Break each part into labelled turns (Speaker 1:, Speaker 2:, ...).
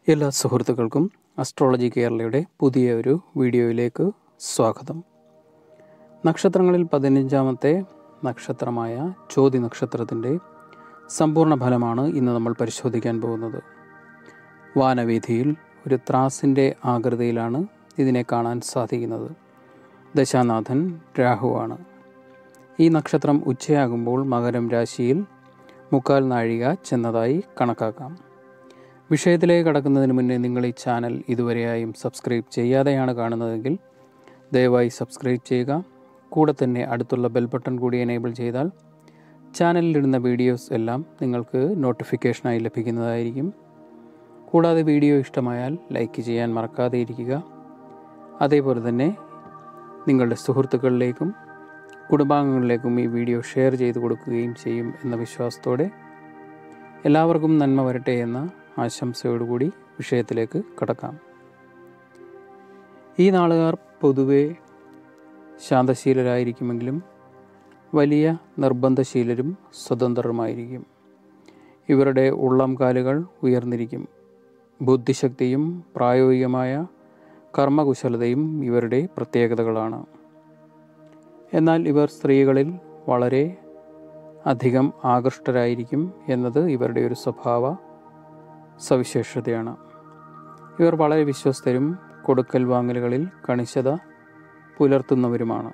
Speaker 1: എല്ലാ സുഹൃത്തുക്കൾക്കും അസ്ട്രോളജി കേരളയുടെ പുതിയ ഒരു വീഡിയോയിലേക്ക് സ്വാഗതം നക്ഷത്രങ്ങളിൽ പതിനഞ്ചാമത്തെ നക്ഷത്രമായ ചോതി നക്ഷത്രത്തിൻ്റെ സമ്പൂർണ്ണ ഫലമാണ് ഇന്ന് നമ്മൾ പരിശോധിക്കാൻ പോകുന്നത് വാനവീഥിയിൽ ഒരു ത്രാസിൻ്റെ ആകൃതിയിലാണ് ഇതിനെ കാണാൻ സാധിക്കുന്നത് ദശാനാഥൻ രാഹുവാണ് ഈ നക്ഷത്രം ഉച്ചയാകുമ്പോൾ മകരം രാശിയിൽ മുക്കാൽ നാഴിക ചെന്നതായി കണക്കാക്കാം വിഷയത്തിലേക്ക് കടക്കുന്നതിന് മുന്നേ നിങ്ങൾ ഈ ചാനൽ ഇതുവരെയായും സബ്സ്ക്രൈബ് ചെയ്യാതെയാണ് കാണുന്നതെങ്കിൽ ദയവായി സബ്സ്ക്രൈബ് ചെയ്യുക കൂടെ തന്നെ അടുത്തുള്ള ബെൽ ബട്ടൺ കൂടി എനേബിൾ ചെയ്താൽ ചാനലിലിടുന്ന വീഡിയോസ് എല്ലാം നിങ്ങൾക്ക് നോട്ടിഫിക്കേഷനായി ലഭിക്കുന്നതായിരിക്കും കൂടാതെ വീഡിയോ ഇഷ്ടമായാൽ ലൈക്ക് ചെയ്യാൻ മറക്കാതെ ഇരിക്കുക അതേപോലെ തന്നെ നിങ്ങളുടെ സുഹൃത്തുക്കളിലേക്കും കുടുംബാംഗങ്ങളിലേക്കും ഈ വീഡിയോ ഷെയർ ചെയ്ത് കൊടുക്കുകയും ചെയ്യും എന്ന വിശ്വാസത്തോടെ എല്ലാവർക്കും നന്മ വരട്ടെ എന്ന ആശംസയോടുകൂടി വിഷയത്തിലേക്ക് കടക്കാം ഈ നാളുകാർ പൊതുവെ ശാന്തശീലരായിരിക്കുമെങ്കിലും വലിയ നിർബന്ധശീലരും സ്വതന്ത്രരുമായിരിക്കും ഇവരുടെ ഉള്ളം കാലുകൾ ഉയർന്നിരിക്കും ബുദ്ധിശക്തിയും പ്രായോഗികമായ കർമ്മകുശലതയും ഇവരുടെ പ്രത്യേകതകളാണ് എന്നാൽ ഇവർ സ്ത്രീകളിൽ വളരെ അധികം ആകൃഷ്ടരായിരിക്കും എന്നത് ഇവരുടെ ഒരു സ്വഭാവ സവിശേഷതയാണ് ഇവർ വളരെ വിശ്വസ്തരും കൊടുക്കൽ വാങ്ങലുകളിൽ കണിശത പുലർത്തുന്നവരുമാണ്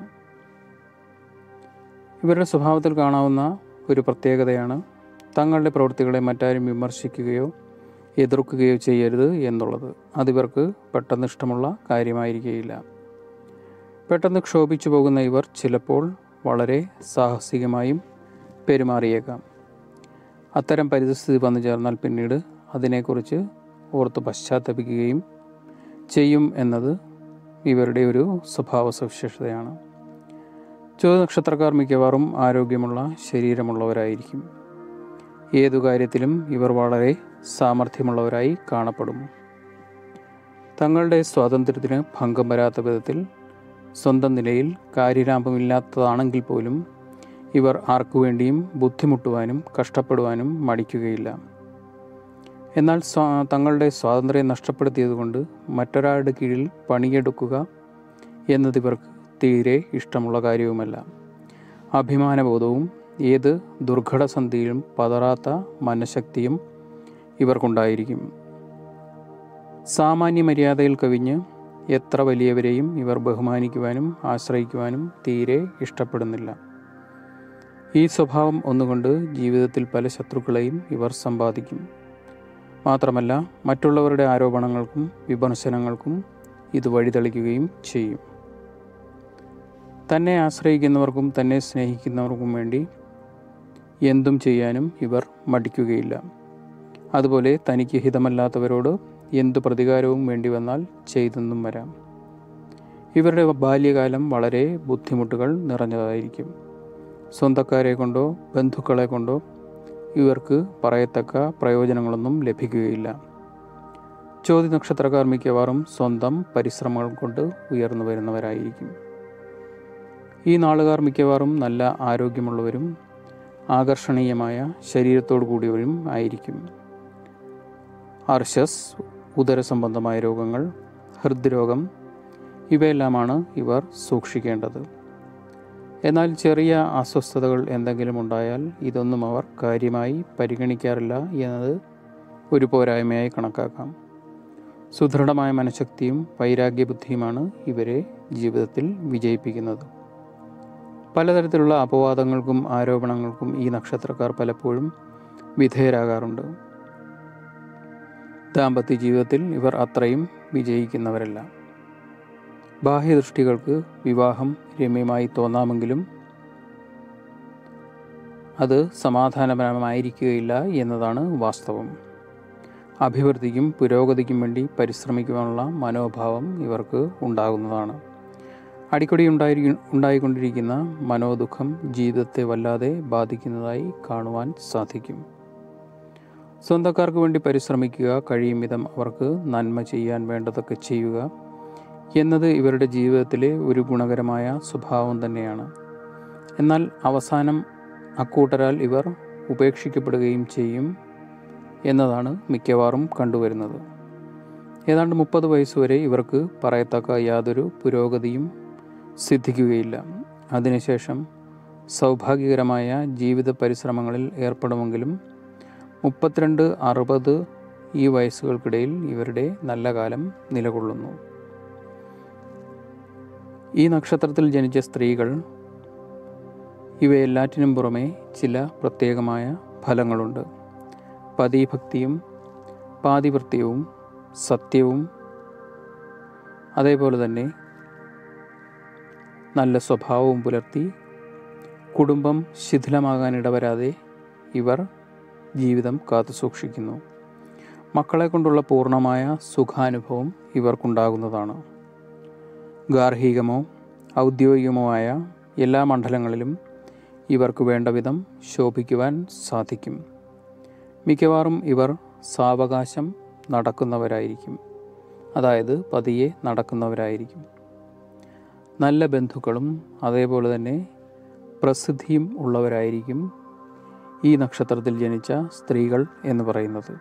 Speaker 1: ഇവരുടെ സ്വഭാവത്തിൽ കാണാവുന്ന ഒരു പ്രത്യേകതയാണ് തങ്ങളുടെ പ്രവൃത്തികളെ മറ്റാരും വിമർശിക്കുകയോ എതിർക്കുകയോ ചെയ്യരുത് എന്നുള്ളത് അതിവർക്ക് പെട്ടെന്ന് ഇഷ്ടമുള്ള കാര്യമായിരിക്കുകയില്ല പെട്ടെന്ന് ക്ഷോഭിച്ചു പോകുന്ന ഇവർ ചിലപ്പോൾ വളരെ സാഹസികമായും പെരുമാറിയേക്കാം അത്തരം പരിസ്ഥിതി വന്നു ചേർന്നാൽ പിന്നീട് അതിനെക്കുറിച്ച് ഓർത്ത് പശ്ചാത്തപിക്കുകയും ചെയ്യും എന്നത് ഇവരുടെ ഒരു സ്വഭാവ സവിശേഷതയാണ് ചോദ്യ നക്ഷത്രക്കാർ മിക്കവാറും ആരോഗ്യമുള്ള ശരീരമുള്ളവരായിരിക്കും ഏതു കാര്യത്തിലും ഇവർ വളരെ സാമർഥ്യമുള്ളവരായി കാണപ്പെടും തങ്ങളുടെ സ്വാതന്ത്ര്യത്തിന് ഭംഗം വരാത്ത വിധത്തിൽ സ്വന്തം നിലയിൽ കാര്യലാഭമില്ലാത്തതാണെങ്കിൽ പോലും ഇവർ ആർക്കു വേണ്ടിയും ബുദ്ധിമുട്ടുവാനും കഷ്ടപ്പെടുവാനും മടിക്കുകയില്ല എന്നാൽ സ്വാ തങ്ങളുടെ സ്വാതന്ത്ര്യം നഷ്ടപ്പെടുത്തിയതുകൊണ്ട് മറ്റൊരാളുടെ കീഴിൽ പണിയെടുക്കുക എന്നത് ഇവർക്ക് തീരെ ഇഷ്ടമുള്ള കാര്യവുമല്ല അഭിമാനബോധവും ഏത് ദുർഘടസന്ധിയിലും പതറാത്ത മനഃശക്തിയും ഇവർക്കുണ്ടായിരിക്കും സാമാന്യ മര്യാദയിൽ കവിഞ്ഞ് എത്ര വലിയവരെയും ഇവർ ബഹുമാനിക്കുവാനും ആശ്രയിക്കുവാനും തീരെ ഇഷ്ടപ്പെടുന്നില്ല ഈ സ്വഭാവം ഒന്നുകൊണ്ട് ജീവിതത്തിൽ പല ശത്രുക്കളെയും ഇവർ സമ്പാദിക്കും മാത്രമല്ല മറ്റുള്ളവരുടെ ആരോപണങ്ങൾക്കും വിമർശനങ്ങൾക്കും ഇത് വഴിതെളിക്കുകയും ചെയ്യും തന്നെ ആശ്രയിക്കുന്നവർക്കും തന്നെ സ്നേഹിക്കുന്നവർക്കും വേണ്ടി എന്തും ചെയ്യാനും ഇവർ മടിക്കുകയില്ല അതുപോലെ തനിക്ക് ഹിതമല്ലാത്തവരോട് എന്തു പ്രതികാരവും വേണ്ടി വന്നാൽ ചെയ്തെന്നും വരാം ഇവരുടെ ബാല്യകാലം വളരെ ബുദ്ധിമുട്ടുകൾ നിറഞ്ഞതായിരിക്കും സ്വന്തക്കാരെ കൊണ്ടോ ബന്ധുക്കളെ കൊണ്ടോ ഇവർക്ക് പറയത്തക്ക പ്രയോജനങ്ങളൊന്നും ലഭിക്കുകയില്ല ചോദ്യ നക്ഷത്രക്കാർ മിക്കവാറും സ്വന്തം പരിശ്രമങ്ങൾ കൊണ്ട് ഉയർന്നു വരുന്നവരായിരിക്കും ഈ നാളുകാർ മിക്കവാറും നല്ല ആരോഗ്യമുള്ളവരും ആകർഷണീയമായ ശരീരത്തോടു കൂടിയവരും ആയിരിക്കും അർഷസ് ഉദരസംബന്ധമായ രോഗങ്ങൾ ഹൃദ്രോഗം ഇവയെല്ലാമാണ് ഇവർ സൂക്ഷിക്കേണ്ടത് എന്നാൽ ചെറിയ അസ്വസ്ഥതകൾ എന്തെങ്കിലും ഉണ്ടായാൽ ഇതൊന്നും അവർ കാര്യമായി പരിഗണിക്കാറില്ല എന്നത് ഒരു പോരായ്മയായി കണക്കാക്കാം സുദൃഢമായ മനഃശക്തിയും വൈരാഗ്യബുദ്ധിയുമാണ് ഇവരെ ജീവിതത്തിൽ വിജയിപ്പിക്കുന്നത് പലതരത്തിലുള്ള അപവാദങ്ങൾക്കും ആരോപണങ്ങൾക്കും ഈ നക്ഷത്രക്കാർ പലപ്പോഴും വിധേയരാകാറുണ്ട് ദാമ്പത്യ ജീവിതത്തിൽ ഇവർ അത്രയും വിജയിക്കുന്നവരല്ല ബാഹ്യദൃഷ്ടികൾക്ക് വിവാഹം രമ്യമായി തോന്നാമെങ്കിലും അത് സമാധാനപരമായിരിക്കുകയില്ല എന്നതാണ് വാസ്തവം അഭിവൃദ്ധിക്കും പുരോഗതിക്കും വേണ്ടി പരിശ്രമിക്കുവാനുള്ള മനോഭാവം ഇവർക്ക് ഉണ്ടാകുന്നതാണ് അടിക്കടി ഉണ്ടായി ഉണ്ടായിക്കൊണ്ടിരിക്കുന്ന മനോദുഃഖം ജീവിതത്തെ വല്ലാതെ ബാധിക്കുന്നതായി കാണുവാൻ സാധിക്കും സ്വന്തക്കാർക്ക് വേണ്ടി പരിശ്രമിക്കുക കഴിയും വിധം അവർക്ക് നന്മ ചെയ്യാൻ വേണ്ടതൊക്കെ ചെയ്യുക എന്നത് ഇവരുടെ ജീവിതത്തിലെ ഒരു ഗുണകരമായ സ്വഭാവം തന്നെയാണ് എന്നാൽ അവസാനം അക്കൂട്ടരാൽ ഇവർ ഉപേക്ഷിക്കപ്പെടുകയും ചെയ്യും എന്നതാണ് മിക്കവാറും കണ്ടുവരുന്നത് ഏതാണ്ട് മുപ്പത് വയസ്സുവരെ ഇവർക്ക് പറയത്തക്ക യാതൊരു പുരോഗതിയും സിദ്ധിക്കുകയില്ല അതിനുശേഷം സൗഭാഗ്യകരമായ ജീവിത പരിശ്രമങ്ങളിൽ ഏർപ്പെടുമെങ്കിലും മുപ്പത്തിരണ്ട് അറുപത് ഈ വയസ്സുകൾക്കിടയിൽ ഇവരുടെ നല്ല കാലം നിലകൊള്ളുന്നു ഈ നക്ഷത്രത്തിൽ ജനിച്ച സ്ത്രീകൾ ഇവയെല്ലാറ്റിനും പുറമെ ചില പ്രത്യേകമായ ഫലങ്ങളുണ്ട് പതിഭക്തിയും പാതിവൃത്യവും സത്യവും അതേപോലെ തന്നെ നല്ല സ്വഭാവവും പുലർത്തി കുടുംബം ശിഥിലമാകാൻ ഇടവരാതെ ഇവർ ജീവിതം കാത്തു സൂക്ഷിക്കുന്നു മക്കളെ കൊണ്ടുള്ള പൂർണ്ണമായ സുഖാനുഭവം ഇവർക്കുണ്ടാകുന്നതാണ് ഗാർഹികമോ ഔദ്യോഗികമോ ആയ എല്ലാ മണ്ഡലങ്ങളിലും ഇവർക്ക് വേണ്ട വിധം ശോഭിക്കുവാൻ സാധിക്കും മിക്കവാറും ഇവർ സാവകാശം നടക്കുന്നവരായിരിക്കും അതായത് പതിയെ നടക്കുന്നവരായിരിക്കും നല്ല ബന്ധുക്കളും അതേപോലെ തന്നെ പ്രസിദ്ധിയും ഉള്ളവരായിരിക്കും ഈ നക്ഷത്രത്തിൽ ജനിച്ച സ്ത്രീകൾ എന്ന് പറയുന്നത്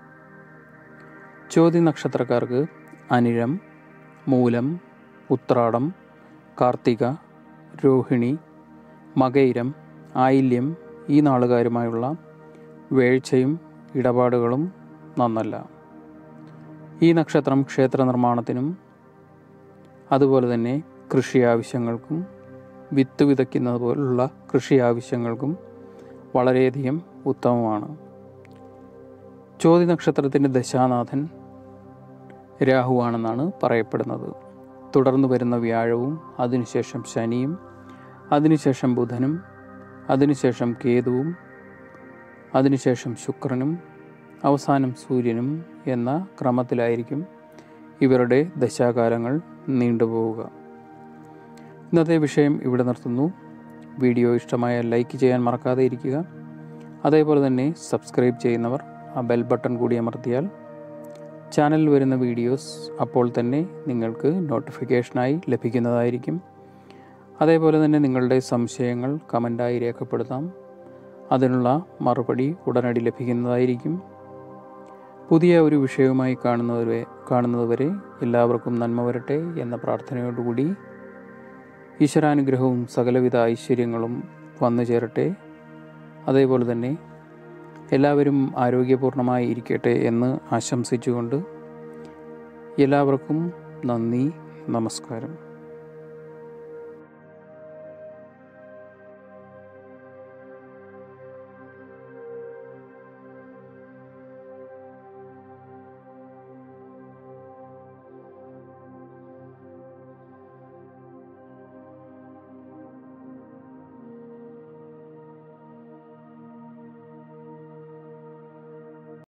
Speaker 1: ചോദ്യ നക്ഷത്രക്കാർക്ക് അനിഴം മൂലം ഉത്രാടം കാർത്തിക രോഹിണി മകയിരം ആയില്യം ഈ നാളുകാരുമായുള്ള വേഴ്ചയും ഇടപാടുകളും നന്നല്ല ഈ നക്ഷത്രം ക്ഷേത്ര നിർമ്മാണത്തിനും അതുപോലെ തന്നെ കൃഷി ആവശ്യങ്ങൾക്കും വിത്ത് വിതയ്ക്കുന്നത് പോലുള്ള കൃഷി ആവശ്യങ്ങൾക്കും വളരെയധികം ഉത്തമമാണ് ചോതി നക്ഷത്രത്തിൻ്റെ ദശാനാഥൻ രാഹുവാണെന്നാണ് പറയപ്പെടുന്നത് തുടർന്ന് വരുന്ന വ്യാഴവും അതിനുശേഷം ശനിയും അതിനുശേഷം ബുധനും അതിനുശേഷം കേതുവും അതിനുശേഷം ശുക്രനും അവസാനം സൂര്യനും എന്ന ക്രമത്തിലായിരിക്കും ഇവരുടെ ദശാകാലങ്ങൾ നീണ്ടുപോവുക ഇന്നത്തെ വിഷയം ഇവിടെ നിർത്തുന്നു വീഡിയോ ഇഷ്ടമായ ലൈക്ക് ചെയ്യാൻ മറക്കാതെ ഇരിക്കുക അതേപോലെ തന്നെ സബ്സ്ക്രൈബ് ചെയ്യുന്നവർ ആ ബെൽ ബട്ടൺ കൂടി അമർത്തിയാൽ ചാനലിൽ വരുന്ന വീഡിയോസ് അപ്പോൾ തന്നെ നിങ്ങൾക്ക് നോട്ടിഫിക്കേഷനായി ലഭിക്കുന്നതായിരിക്കും അതേപോലെ തന്നെ നിങ്ങളുടെ സംശയങ്ങൾ കമൻ്റായി രേഖപ്പെടുത്താം അതിനുള്ള മറുപടി ഉടനടി ലഭിക്കുന്നതായിരിക്കും പുതിയ ഒരു വിഷയവുമായി കാണുന്നതുവരെ കാണുന്നതുവരെ എല്ലാവർക്കും നന്മ വരട്ടെ എന്ന പ്രാർത്ഥനയോടുകൂടി ഈശ്വരാനുഗ്രഹവും സകലവിധ ഐശ്വര്യങ്ങളും വന്നു ചേരട്ടെ അതേപോലെ തന്നെ എല്ലാവരും ആരോഗ്യപൂർണമായി ഇരിക്കട്ടെ എന്ന് ആശംസിച്ചുകൊണ്ട് എല്ലാവർക്കും നന്ദി നമസ്കാരം